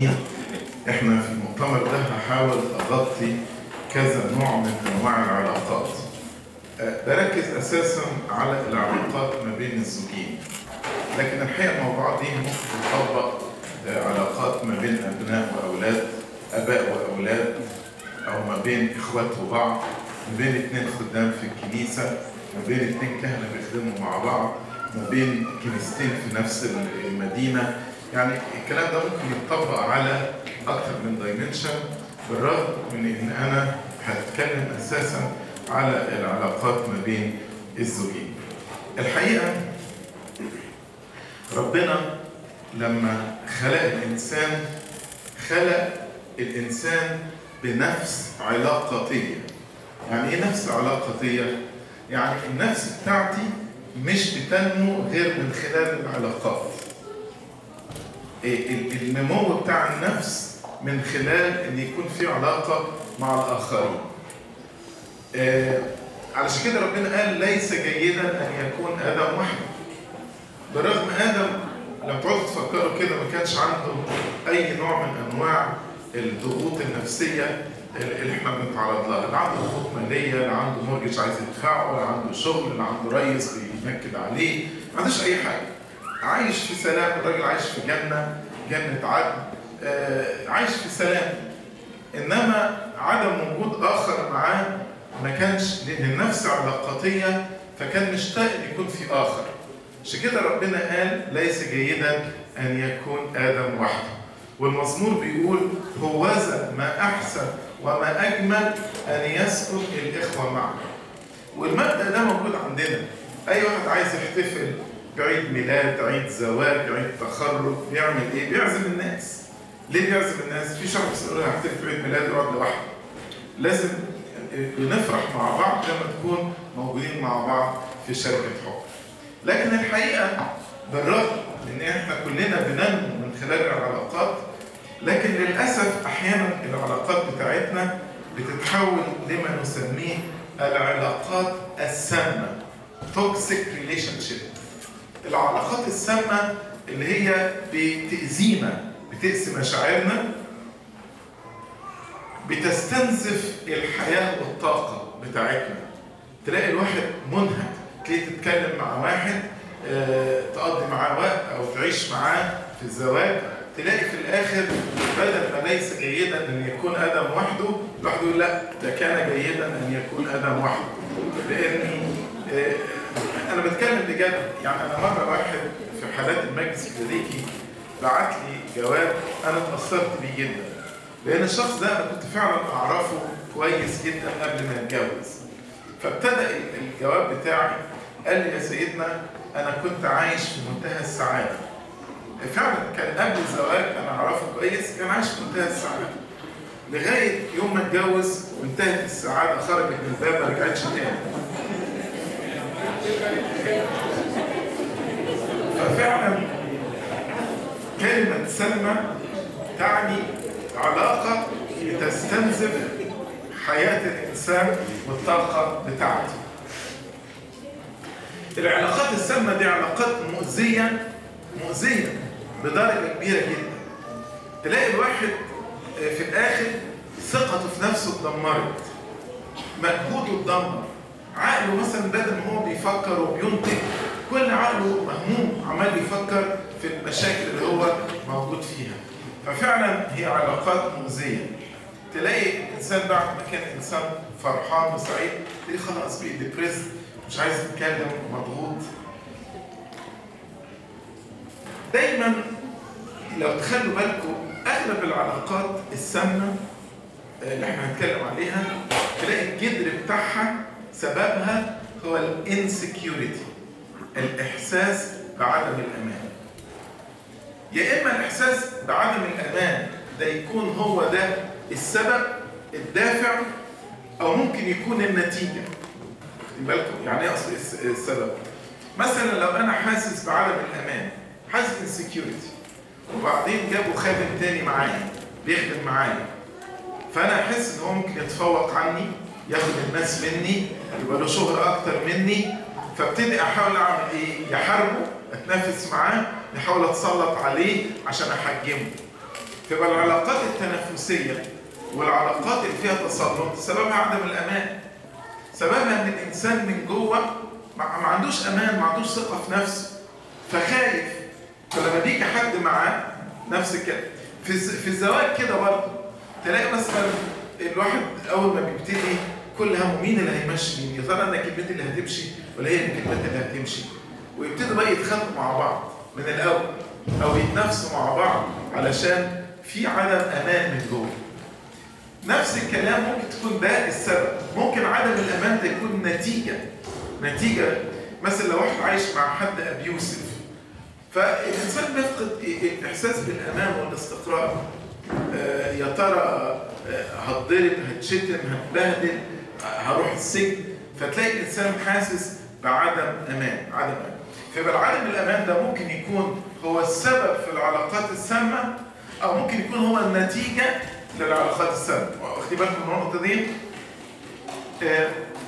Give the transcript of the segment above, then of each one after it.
احنا في المؤتمر ده هحاول اغطي كذا نوع من انواع العلاقات أه، بركز اساسا على العلاقات ما بين الزوجين لكن الحقيقه الموضوعات دي ممكن تطبق أه، علاقات ما بين ابناء واولاد اباء واولاد او ما بين اخوات وبعض ما بين اثنين خدام في الكنيسه ما بين اثنين كهنه بيخدموا مع بعض ما بين كنيستين في نفس المدينه يعني الكلام ده ممكن يتطبق على اكثر من دايمنشن بالرغم من ان انا هتكلم اساسا على العلاقات ما بين الزوجين. الحقيقه ربنا لما خلق الانسان خلق الانسان بنفس علاقاتيه. يعني ايه نفس علاقاتيه؟ يعني النفس بتاعتي مش بتنمو غير من خلال العلاقات. النمو بتاع النفس من خلال ان يكون في علاقه مع الاخرين. آه علشان كده ربنا قال ليس جيدا ان يكون ادم وحده. برغم ادم لو تقعدوا تفكروا كده ما كانش عنده اي نوع من انواع الضغوط النفسيه اللي احنا بنتعرض لها، لا عنده ضغوط ماليه، لا عنده مورجج عايز يدفعه، لا عنده شغل، لا عنده ريس بينكد عليه، ما عندوش اي حاجه. عايش في سلام الراجل عايش في جنة جنة عدن آه عايش في سلام إنما عدم وجود آخر معاه ما كانش لأن النفس علاقاتية فكان مشتاق إن يكون في آخر عشان كده ربنا قال ليس جيدا أن يكون آدم وحده والمزمور بيقول هوذا ما أحسن وما أجمل أن يسكن الإخوة معا والمبدأ ده موجود عندنا أي واحد عايز يحتفل بعيد ميلاد عيد زواج عيد تخرج بيعمل ايه بيعزم الناس ليه بيعزم الناس في شخص يقول انا هحتفل بعيد ميلاد يقعد لوحده لازم نفرح مع بعض لما نكون موجودين مع بعض في شركه حب لكن الحقيقه بالرغم ان احنا كلنا بننمو من خلال العلاقات لكن للاسف احيانا العلاقات بتاعتنا بتتحول لما نسميه العلاقات السامه توكسيك ريليشن شيب العلاقات السامة اللي هي بتأذينا بتقسي مشاعرنا بتستنزف الحياة والطاقة بتاعتنا تلاقي الواحد منهك تلاقي تتكلم مع واحد اه تقضي معاه وقت أو تعيش معاه في الزواج تلاقي في الآخر بدل ما ليس جيدا أن يكون آدم وحده لوحده يقول لا ده كان جيدا أن يكون آدم وحده لأن اه انا بتكلم بجد يعني انا مره واحد في حالات المجلس الكلينيكي بعت لي جواب انا اتاثرت بيه جدا لان الشخص ده انا كنت فعلا اعرفه كويس جدا قبل ما نتجوز فابتدى الجواب بتاعي قال لي يا سيدنا انا كنت عايش في منتهى السعاده فعلا كان قبل الزواج انا اعرفه كويس كان عايش في منتهى السعاده لغايه يوم ما اتجوز وانتهت السعاده خرجت من الباب ما رجعتش تاني ففعلا كلمة سلمى تعني علاقة بتستنزف حياة الإنسان والطاقة بتاعته. العلاقات السامة دي علاقات مؤذية مؤذية بدرجة كبيرة جدا. تلاقي الواحد في الآخر ثقته في نفسه اتدمرت. مجهوده اتدمر. عقله مثلا بدل ما هو بيفكر وبينتج كل عقله مهموم عمال يفكر في المشاكل اللي هو موجود فيها ففعلا هي علاقات مؤذيه تلاقي الانسان بعد ما كان انسان فرحان وسعيد تلاقيه خلاص بقى ديبريس مش عايز يتكلم مضغوط دايما لو تخلوا بالكم اغلب العلاقات السامه اللي احنا هنتكلم عليها تلاقي الجذر بتاعها سببها هو الانسكيورتي الاحساس بعدم الامان يا اما الاحساس بعدم الامان ده يكون هو ده السبب الدافع او ممكن يكون النتيجه خدي بالكم يعني ايه اصل السبب مثلا لو انا حاسس بعدم الامان حاسس انسكيورتي وبعدين جابوا خادم تاني معايا بيخدم معايا فانا احس ان هو ممكن يتفوق عني ياخد الناس مني يبقى له شهرة أكتر مني فابتدي أحاول أعمل إيه؟ يحاربه أتنافس معاه نحاول أتسلط عليه عشان أحجمه فيبقى العلاقات التنافسيه والعلاقات اللي فيها تسلط سببها عدم الامان سببها ان الانسان من جوه ما ما عندوش امان ما عندوش ثقه في نفسه فخايف فلما بيجي حد معاه نفس الكلام في الز- في الزواج كده برضه تلاقي مثلا الواحد اول ما بيبتدي كل همه مين اللي هيمشي مين يا ترى انا كلمتي اللي هتمشي ولا هي الكلمات اللي هتمشي ويبتدوا بقى يتخانقوا مع بعض من الاول او يتنافسوا مع بعض علشان في عدم امان من جوه نفس الكلام ممكن تكون ده السبب ممكن عدم الامان ده يكون نتيجه نتيجه مثلا لو واحد عايش مع حد ابيوسف فالانسان بيفقد الاحساس بالامان والاستقرار آه، يا ترى آه، هتضرب هتشتم هتبهدل آه، هروح السجن فتلاقي الانسان حاسس بعدم امان عدم امان فيبقى عدم الامان ده ممكن يكون هو السبب في العلاقات السامه او ممكن يكون هو النتيجه للعلاقات السامه واخدين بالكم من النقطه دي آه،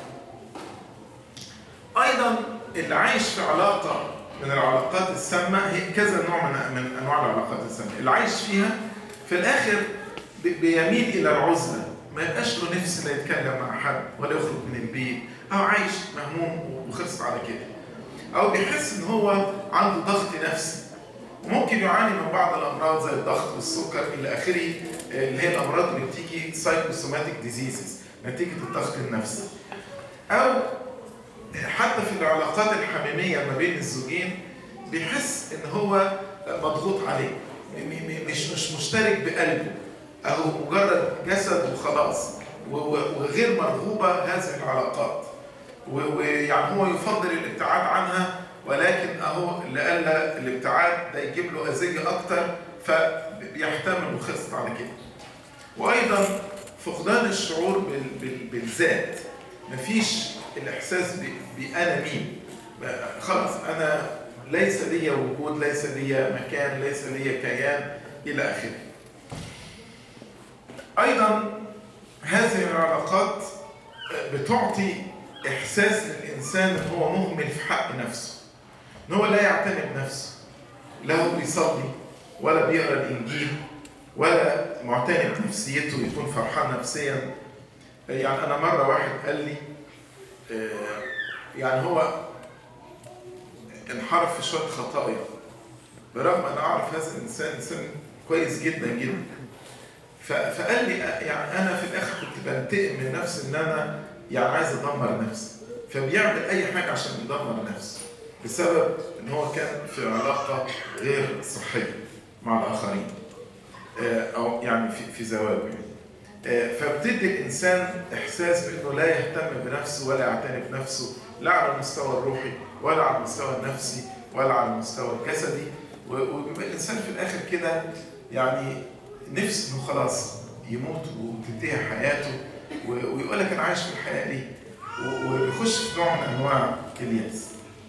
ايضا اللي عايش في علاقه من العلاقات السامه هي كذا نوع من من انواع العلاقات السامه اللي عايش فيها في الاخر بي- بيميل الى العزله ما يبقاش له نفس لا يتكلم مع حد ولا يخرج من البيت او عايش مهموم وخلص على كده او بيحس ان هو عنده ضغط نفسي وممكن يعاني من بعض الامراض زي الضغط والسكر الى اخره آه، اللي هي الامراض اللي بتيجي سايكوسوماتيك ديزيزز نتيجه الضغط النفسي او حتى في العلاقات الحميميه ما بين الزوجين بيحس ان هو مضغوط عليه م- م- مش مش مشترك بقلبه او مجرد جسد وخلاص و- و- وغير مرغوبه هذه العلاقات و- ويعني هو يفضل الابتعاد عنها ولكن اهو لألا الابتعاد ده يجيب له اذيه اكتر فبيحتمل وخلصت على كده. وايضا فقدان الشعور بال- بال- بالذات مفيش الاحساس ب- بانا مين بقى خلاص انا ليس لي وجود ليس لي مكان ليس لي كيان الى اخره ايضا هذه العلاقات بتعطي احساس للانسان ان هو مهمل في حق نفسه ان هو لا يعتمد نفسه لا هو بيصلي ولا بيقرا الانجيل ولا معتني بنفسيته يكون فرحان نفسيا يعني انا مره واحد قال لي آه، يعني هو انحرف في شويه خطايا برغم انا اعرف هذا الانسان انسان كويس جدا جدا ف- فقال لي آه، يعني انا في الاخر كنت بنتقم من نفسي ان انا يعني عايز ادمر نفسي فبيعمل اي حاجه عشان يدمر نفسه بسبب ان هو كان في علاقه غير صحيه مع الاخرين آه، او يعني في في زواج يعني آه، فبتدي الانسان احساس بانه لا يهتم بنفسه ولا يعتني بنفسه لا على المستوى الروحي ولا على المستوى النفسي ولا على المستوى الجسدي و- وبيبقى الانسان في الاخر كده يعني نفسه انه خلاص يموت وتنتهي حياته و- ويقول لك انا عايش في الحياه ليه؟ و- ويخش في نوع من انواع الياس.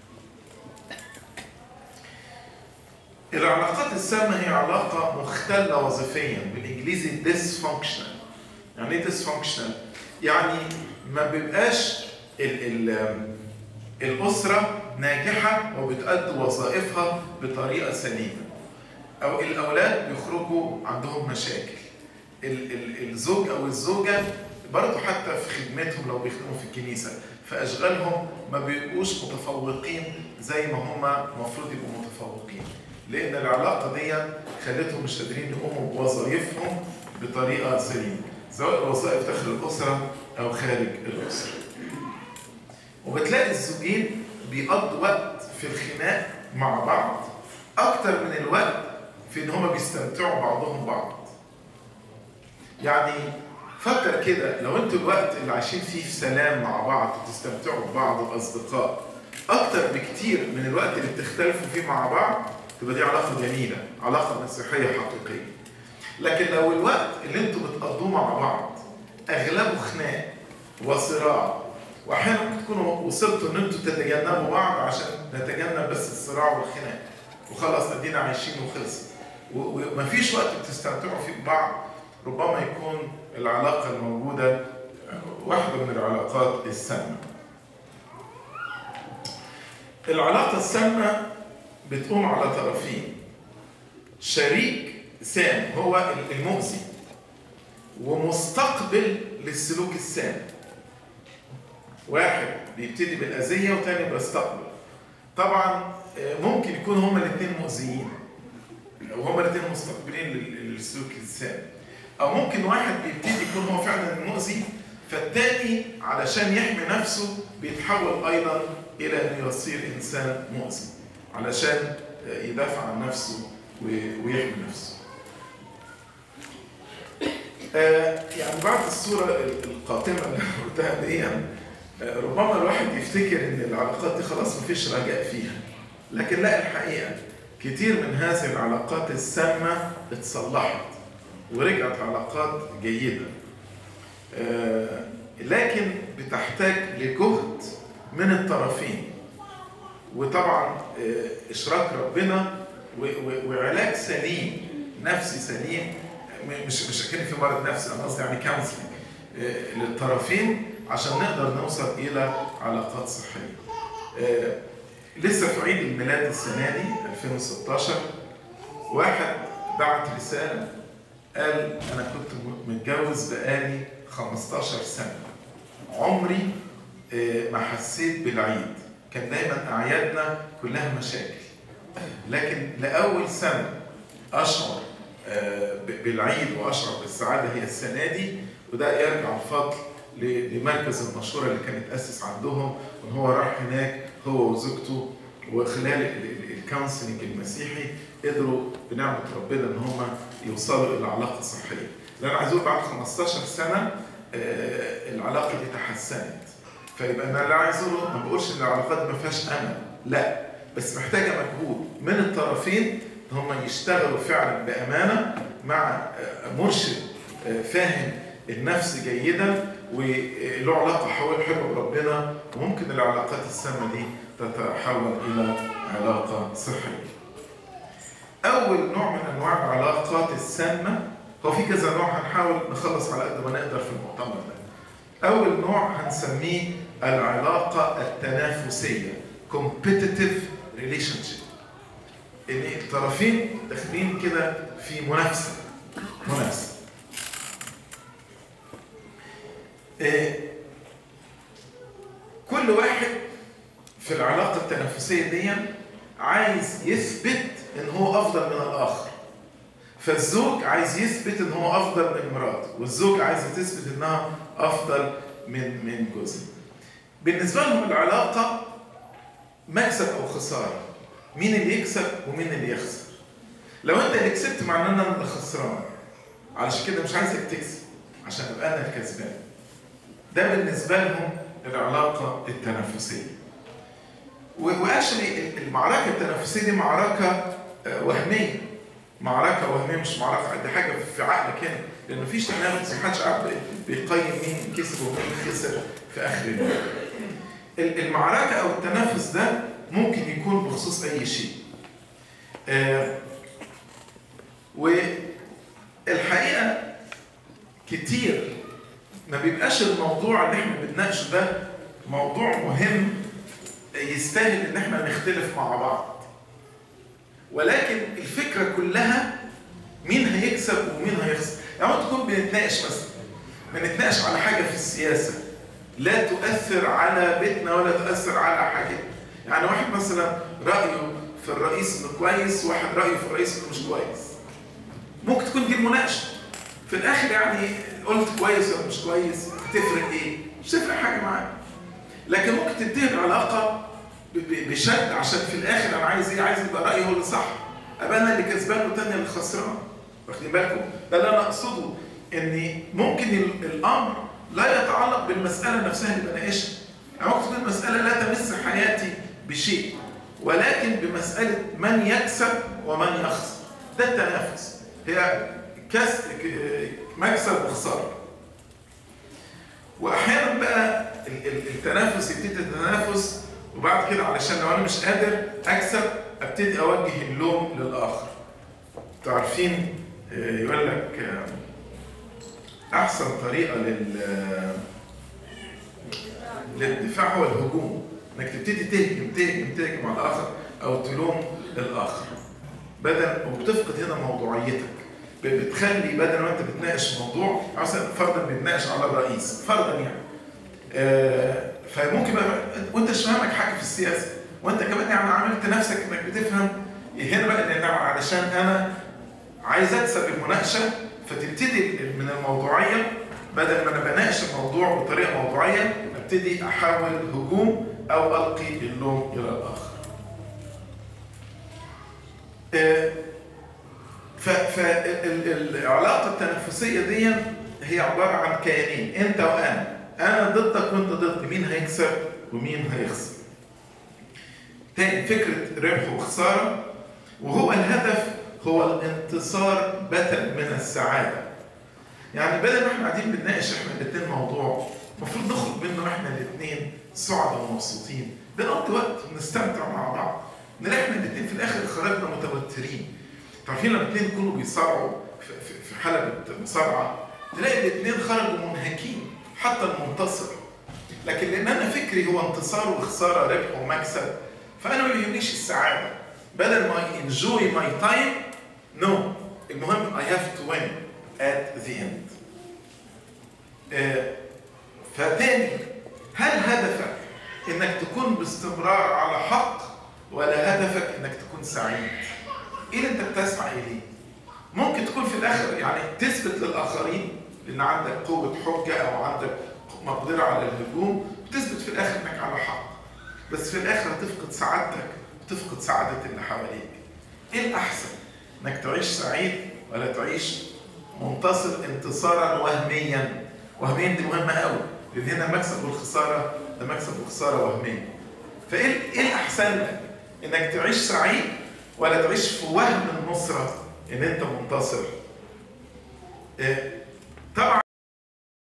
العلاقات السامة هي علاقة مختلة وظيفيا بالانجليزي dysfunctional يعني ايه dysfunctional؟ يعني ما بيبقاش ال ال الأسرة ناجحة وبتأدي وظائفها بطريقة سليمة أو الأولاد بيخرجوا عندهم مشاكل ال ال الزوج أو الزوجة برضه حتى في خدمتهم لو بيخدموا في الكنيسة في أشغالهم ما بيبقوش متفوقين زي ما هم المفروض يبقوا متفوقين لأن العلاقة دي خلتهم مش قادرين يقوموا بوظائفهم بطريقة سليمة سواء الوظائف داخل الأسرة أو خارج الأسرة وبتلاقي الزوجين بيقضوا وقت في الخناق مع بعض أكتر من الوقت في إن هما بيستمتعوا بعضهم بعض يعني فكر كده لو انتوا الوقت اللي عايشين فيه في سلام مع بعض وتستمتعوا ببعض وأصدقاء أكتر بكتير من الوقت اللي بتختلفوا فيه مع بعض تبقى دي علاقة جميلة علاقة مسيحية حقيقية لكن لو الوقت اللي انتوا بتقضوه مع بعض اغلبه خناق وصراع واحيانا ممكن تكونوا وصلتوا ان انتوا تتجنبوا بعض عشان نتجنب بس الصراع والخناق وخلاص ادينا عايشين وخلص و- ومفيش وقت بتستمتعوا فيه ببعض ربما يكون العلاقة الموجودة واحدة من العلاقات السامة العلاقة السامة بتقوم على طرفين شريك سام هو المؤذي ومستقبل للسلوك السام واحد بيبتدي بالأذية وتاني بيستقبل طبعا ممكن يكون هما الاثنين مؤذيين او هما الاثنين مستقبلين للسلوك السام او ممكن واحد بيبتدي يكون هو فعلا المؤذي فالتاني علشان يحمي نفسه بيتحول ايضا الى انه يصير انسان مؤذي علشان يدافع عن نفسه ويحمي نفسه يعني بعد الصورة القاتمة اللي قلتها دي ربما الواحد يفتكر ان العلاقات دي خلاص مفيش رجاء فيها لكن لا الحقيقة كتير من هذه العلاقات السامة اتصلحت ورجعت علاقات جيدة لكن بتحتاج لجهد من الطرفين وطبعا اشراك ربنا وعلاج سليم نفسي سليم مش مش اكن في مرض نفسي انا قصدي يعني كونسلنج للطرفين عشان نقدر نوصل الى علاقات صحيه. لسه في عيد الميلاد السنه دي 2016 واحد بعت رساله قال انا كنت متجوز بقالي 15 سنه عمري ما حسيت بالعيد كان دايما اعيادنا كلها مشاكل لكن لاول سنه اشعر بالعيد واشعر بالسعاده هي السنه دي وده يرجع الفضل لمركز المشوره اللي كان اتاسس عندهم وان هو راح هناك هو وزوجته وخلال الكونسلنج المسيحي قدروا بنعمه ربنا ان هم يوصلوا الى علاقه صحيه. اللي انا عايز اقول بعد 15 سنه العلاقه دي تحسنت. فيبقى انا اللي عايز اقوله ما بقولش ان العلاقات ما فيهاش امل، لا بس محتاجه مجهود من الطرفين ان هم يشتغلوا فعلا بامانه مع مرشد فاهم النفس جيدا وله علاقه حلوه بربنا وممكن العلاقات السامه دي تتحول الى علاقه صحيه. اول نوع من انواع العلاقات السامه هو في كذا نوع هنحاول نخلص على قد ما نقدر في المؤتمر ده. اول نوع هنسميه العلاقه التنافسيه competitive relationship. ان الطرفين داخلين كده في منافسه منافسه إيه كل واحد في العلاقه التنافسيه دي عايز يثبت ان هو افضل من الاخر فالزوج عايز يثبت ان هو افضل من مراته والزوج عايز تثبت انها افضل من من جوزها بالنسبه لهم العلاقه مكسب او خساره مين اللي يكسب ومين اللي يخسر لو انت اللي كسبت معناه ان انا اللي خسران علشان كده مش عايزك تكسب عشان ابقى انا الكسبان ده بالنسبه لهم العلاقه التنافسيه واكشلي المعركه التنافسيه دي معركه وهميه معركه وهميه مش معركه دي حاجه في عقلك هنا لان مفيش تنافس محدش قاعد بيقيم مين كسب ومين خسر في اخر اليوم المعركه او التنافس ده ممكن يكون بخصوص اي شيء آه والحقيقه كتير ما بيبقاش الموضوع اللي احنا بنناقشه ده موضوع مهم يستاهل ان احنا نختلف مع بعض ولكن الفكره كلها مين هيكسب ومين هيخسر يعني تكون بنتناقش مثلا بنتناقش على حاجه في السياسه لا تؤثر على بيتنا ولا تؤثر على حاجتنا يعني واحد مثلا رايه في الرئيس انه كويس وواحد رايه في الرئيس انه مش كويس ممكن تكون دي المناقشه في الاخر يعني قلت كويس ولا مش كويس هتفرق ايه مش تفرق حاجه معاك لكن ممكن تنتهي العلاقه بشد عشان في الاخر انا عايز ايه عايز يبقى رايي هو اللي صح ابقى انا اللي كسبان والتاني اللي خسران واخدين بالكم ده اللي انا اقصده ان ممكن الامر لا يتعلق بالمساله نفسها اللي بناقشها يعني ممكن تكون المساله لا تمس حياتي بشيء ولكن بمساله من يكسب ومن يخسر ده التنافس هي كس مكسب وخساره واحيانا بقى التنافس يبتدي التنافس وبعد كده علشان لو انا مش قادر اكسب ابتدي اوجه اللوم للاخر تعرفين يقول لك احسن طريقه لل للدفاع هو الهجوم انك تبتدي تهجم تهجم تهجم على الاخر او تلوم الاخر بدل وبتفقد هنا موضوعيتك بتخلي بدل ما انت بتناقش موضوع مثلا فرضا بتناقش على الرئيس فرضا يعني آه فممكن بقى وانت مش فاهمك حاجه في السياسه وانت كمان يعني عملت نفسك انك بتفهم هنا بقى ان علشان انا عايز اكسب المناقشه فتبتدي من الموضوعيه بدل ما انا بناقش الموضوع بطريقه موضوعيه ابتدي احاول هجوم او القي اللوم الى الاخر. فالعلاقه التنافسيه دي هي عباره عن كيانين انت وانا انا ضدك وانت ضدي مين هيكسب ومين هيخسر. تاني فكره ربح وخساره وهو الهدف هو الانتصار بدل من السعاده. يعني بدل ما احنا قاعدين بنناقش احنا الاثنين موضوع المفروض نخرج منه احنا الاثنين سعداء ومبسوطين بنقضي وقت ونستمتع مع بعض نلاقي احنا الاثنين في الاخر خرجنا متوترين عارفين لما الاثنين يكونوا بيصارعوا في حلبة مصارعة تلاقي الاثنين خرجوا منهكين حتى المنتصر لكن لان انا فكري هو انتصار وخسارة ربح ومكسب فانا ما بيهمنيش السعادة بدل ما انجوي ماي تايم نو المهم I have to win at the end. آه فتاني هل هدفك انك تكون باستمرار على حق ولا هدفك انك تكون سعيد؟ ايه اللي انت بتسعى اليه؟ ممكن تكون في الاخر يعني تثبت للاخرين ان عندك قوه حجه او عندك مقدره على الهجوم وتثبت في الاخر انك على حق. بس في الاخر هتفقد سعادتك وتفقد سعاده اللي حواليك. ايه الاحسن؟ انك تعيش سعيد ولا تعيش منتصر انتصارا وهميا وهميا دي مهمه قوي لان هنا المكسب والخساره ده مكسب وخساره وهميه فايه ايه الاحسن لك انك تعيش سعيد ولا تعيش في وهم النصره ان انت منتصر إيه؟ طبعا